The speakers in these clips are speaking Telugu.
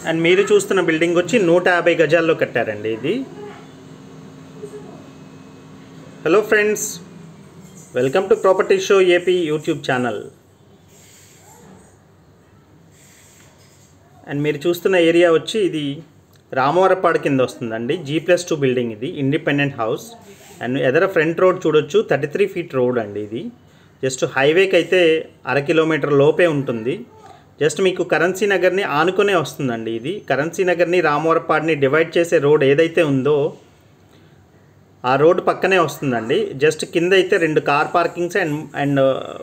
అండ్ మీరు చూస్తున్న బిల్డింగ్ వచ్చి నూట యాభై గజాల్లో కట్టారండి ఇది hello friends welcome to property show AP YouTube channel and మీరు చూస్తున్న ఏరియా వచ్చి ఇది రామవరపాడు కింద వస్తుందండి జీ ప్లస్ టూ బిల్డింగ్ ఇది ఇండిపెండెంట్ హౌస్ అండ్ ఎదర ఫ్రంట్ రోడ్ చూడొచ్చు థర్టీ త్రీ ఫీట్ రోడ్ అండి ఇది జస్ట్ హైవేకి అయితే అర కిలోమీటర్ లోపే ఉంటుంది జస్ట్ మీకు కరెన్సీ నగర్ని ఆనుకునే వస్తుందండి ఇది కరెన్సీ నగర్ని రామవరపాడుని డివైడ్ చేసే రోడ్ ఏదైతే ఉందో ఆ రోడ్ పక్కనే వస్తుందండి జస్ట్ కింద అయితే రెండు car parkings and and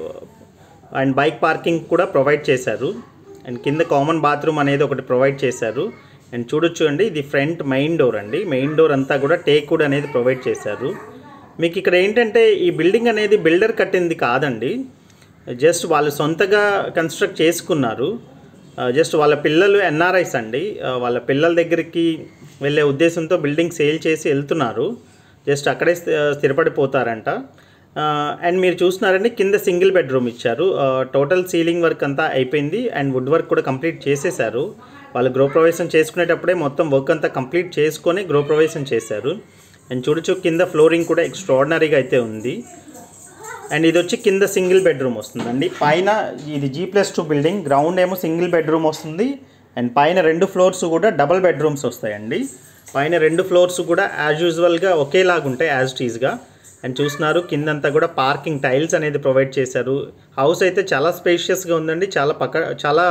and bike parking కూడా ప్రొవైడ్ చేశారు అండ్ కింద కామన్ బాత్రూమ్ అనేది ఒకటి ప్రొవైడ్ చేశారు అండ్ చూడొచ్చు అండి ఇది ఫ్రంట్ మెయిన్ డోర్ అండి మెయిన్ డోర్ అంతా కూడా టేక్ వుడ్ అనేది ప్రొవైడ్ చేశారు మీకు ఇక్కడ ఏంటంటే ఈ బిల్డింగ్ అనేది బిల్డర్ కట్టింది కాదండి జస్ట్ వాళ్ళు సొంతగా కన్స్ట్రక్ట్ చేసుకున్నారు జస్ట్ వాళ్ళ పిల్లలు ఎన్ఆర్ఐస్ అండి ఆ, వాళ్ళ పిల్లల దగ్గరికి వెళ్ళే ఉద్దేశంతో బిల్డింగ్ సేల్ చేసి వెళ్తున్నారు జస్ట్ అక్కడే స్థి- స్థిరపడిపోతారంట అండ్ మీరు చూస్తున్నారండి కింద సింగిల్ బెడ్రూమ్ ఇచ్చారు టోటల్ సీలింగ్ వర్క్ అంతా అయిపోయింది అండ్ వుడ్ వర్క్ కూడా కంప్లీట్ చేసేసారు వాళ్ళు గృహప్రవేశం చేసుకునేటప్పుడే మొత్తం వర్క్ అంతా కంప్లీట్ చేసుకొని గృహప్రవేశం చేశారు అండ్ చూడొచ్చు కింద ఫ్లోరింగ్ కూడా ఎక్స్ట్రాడినరీగా అయితే ఉంది అండ్ ఇది వచ్చి కింద సింగిల్ బెడ్రూమ్ వస్తుందండి పైన ఇది G plus two building ground ఏమో సింగిల్ బెడ్రూమ్ వస్తుంది అండ్ పైన రెండు ఫ్లోర్స్ కూడా డబల్ బెడ్రూమ్స్ వస్తాయండి పైన రెండు ఫ్లోర్స్ కూడా యాజ్ యూజువల్గా ఒకేలాగా ఉంటాయి యాజ్ టీజ్గా అండ్ చూస్తున్నారు కిందంతా కూడా పార్కింగ్ టైల్స్ అనేది ప్రొవైడ్ చేశారు హౌస్ అయితే చాలా స్పేషియస్గా ఉందండి చాలా పక్క చాలా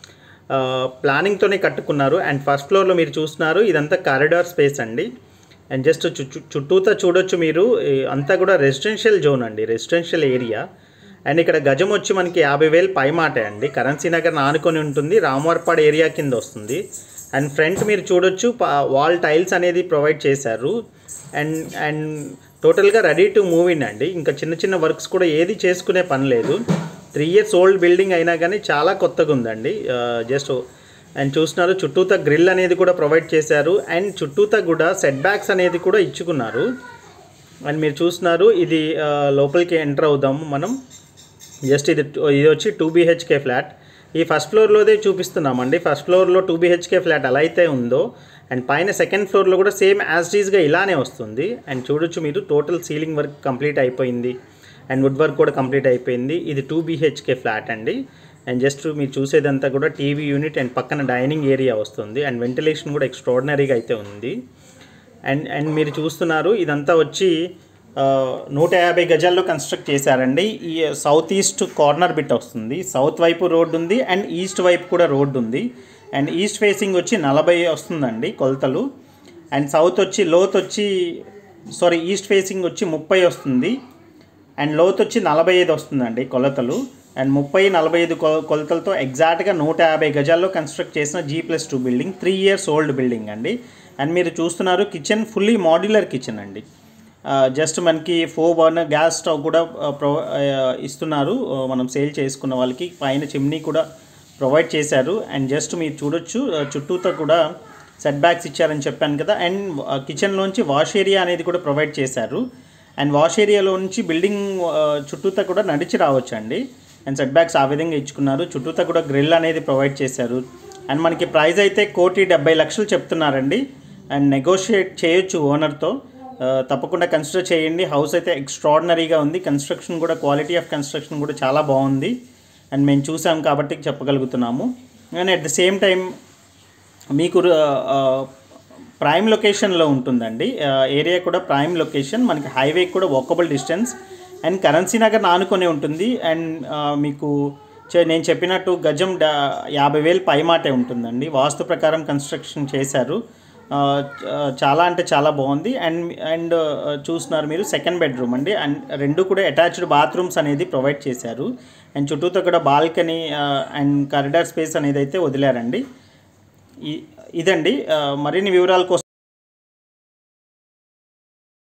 ప్లానింగ్తోనే కట్టుకున్నారు అండ్ ఫస్ట్ ఫ్లోర్లో మీరు చూస్తున్నారు ఇదంతా కారిడార్ స్పేస్ అండి అండ్ జస్ట్ చుట్టూ చుట్టూతా చూడొచ్చు మీరు ఈ అంతా కూడా రెసిడెన్షియల్ జోన్ అండి రెసిడెన్షియల్ ఏరియా అండ్ ఇక్కడ గజం వచ్చి మనకి యాభై వేలు పై మాటే అండి కరెన్సీ నగర్ ఆనుకొని ఉంటుంది రామవరపాడు ఏరియా కింద వస్తుంది అండ్ ఫ్రంట్ మీరు చూడొచ్చు వాల్ టైల్స్ అనేది ప్రొవైడ్ చేశారు అండ్ అండ్ టోటల్గా రెడీ టు మూవ్ ఇన్ అండి ఇంకా చిన్న చిన్న వర్క్స్ కూడా ఏది చేసుకునే పని లేదు త్రీ ఇయర్స్ ఓల్డ్ బిల్డింగ్ అయినా కానీ చాలా కొత్తగా ఉందండి జస్ట్ అండ్ చూస్తున్నారు చుట్టూతా గ్రిల్ అనేది కూడా ప్రొవైడ్ చేశారు అండ్ చుట్టూతా కూడా సెట్ బ్యాక్స్ అనేది కూడా ఇచ్చుకున్నారు అండ్ మీరు చూస్తున్నారు ఇది ఆ, లోపలికి ఎంటర్ అవుదాము మనం జస్ట్ ఇది ఇది వచ్చి టూ బీహెచ్కే ఫ్లాట్ ఈ ఫస్ట్ ఫ్లోర్లోదే చూపిస్తున్నామండి ఫస్ట్ ఫ్లోర్లో టూ బీహెచ్కే ఫ్లాట్ ఎలా అయితే ఉందో అండ్ పైన సెకండ్ ఫ్లోర్లో కూడా సేమ్ యాజ్ టీజ్గా ఇలానే వస్తుంది అండ్ చూడొచ్చు మీరు టోటల్ సీలింగ్ వర్క్ కంప్లీట్ అయిపోయింది అండ్ వుడ్ వర్క్ కూడా కంప్లీట్ అయిపోయింది ఇది టూ బీహెచ్కే ఫ్లాట్ అండి అండ్ జస్ట్ మీరు చూసేదంతా కూడా టీవీ యూనిట్ అండ్ పక్కన డైనింగ్ ఏరియా వస్తుంది అండ్ వెంటిలేషన్ కూడా ఎక్స్ట్రాడినరీగా అయితే ఉంది అండ్ అండ్ మీరు చూస్తున్నారు ఇదంతా వచ్చి ఆ, నూట యాభై గజాల్లో కన్స్ట్రక్ట్ చేశారండి ఈ సౌత్ ఈస్ట్ కార్నర్ బిట్ వస్తుంది సౌత్ వైపు రోడ్డు ఉంది అండ్ ఈస్ట్ వైపు కూడా రోడ్డు ఉంది అండ్ ఈస్ట్ ఫేసింగ్ వచ్చి నలభై వస్తుందండి కొలతలు అండ్ సౌత్ వచ్చి లోత్ వచ్చి సారీ ఈస్ట్ ఫేసింగ్ వచ్చి ముప్పై వస్తుంది అండ్ లోత్ వచ్చి నలభై ఐదు వస్తుందండి కొలతలు అండ్ ముప్పై నలభై ఐదు కొ కొలతలతో ఎగ్జాక్ట్గా నూట యాభై గజాల్లో కన్స్ట్రక్ట్ చేసిన G plus two building three years old building అండి అండ్ మీరు చూస్తున్నారు కిచెన్ ఫుల్లీ మాడ్యులర్ కిచెన్ అండి జస్ట్ మనకి ఫోర్ బర్నర్ గ్యాస్ స్టవ్ కూడా ఆ, ప్రొ ఆ, ఇస్తున్నారు ఆ, మనం సేల్ చేసుకున్న వాళ్ళకి పైన చిమ్నీ కూడా ప్రొవైడ్ చేశారు అండ్ జస్ట్ మీరు చూడొచ్చు ఆ, చుట్టూతో కూడా సెట్ బ్యాక్స్ ఇచ్చారని చెప్పాను కదా అండ్ కిచెన్లోంచి వాష్ ఏరియా అనేది కూడా ప్రొవైడ్ చేశారు అండ్ వాష్ ఏరియాలో నుంచి బిల్డింగ్ ఆ, చుట్టూతా కూడా నడిచి రావచ్చు అండి అండ్ సెట్ బ్యాక్స్ ఆ విధంగా ఇచ్చుకున్నారు చుట్టూతా కూడా గ్రిల్ అనేది ప్రొవైడ్ చేశారు అండ్ మనకి ప్రైస్ అయితే కోటి డెబ్బై లక్షలు చెప్తున్నారండి అండ్ నెగోషియేట్ చేయొచ్చు ఓనర్తో తప్పకుండా కన్సిడర్ చేయండి హౌస్ అయితే ఎక్స్ట్రాడినరీగా ఉంది కన్స్ట్రక్షన్ కూడా క్వాలిటీ ఆఫ్ కన్స్ట్రక్షన్ కూడా చాలా బాగుంది అండ్ మేము చూసాం కాబట్టి చెప్పగలుగుతున్నాము and at the same time మీకు ఆ, ప్రైమ్ లొకేషన్లో ఉంటుందండి ఆ, ఏరియా కూడా ప్రైమ్ లొకేషన్ మనకి హైవే కూడా walkable distance and Currency Nagar ఆనుకొని ఉంటుంది అండ్ ఆ, మీకు చే- నేను చెప్పినట్టు గజం డా యాభై వేలు పైమాటే ఉంటుందండి వాస్తు ప్రకారం కన్స్ట్రక్షన్ చేశారు ఆ, చ- చాలా అంటే చాలా బాగుంది అండ్ అండ్ ఆ, చూస్తున్నారు మీరు సెకండ్ బెడ్రూమ్ అండి అండ్ రెండు కూడా అటాచ్డ్ బాత్రూమ్స్ అనేది ప్రొవైడ్ చేశారు అండ్ చుట్టూతో కూడా బాల్కనీ అండ్ కారిడార్ స్పేస్ అనేది అయితే వదిలారండి ఈ- ఇదండి ఆ, మరిన్ని వివరాల కోసం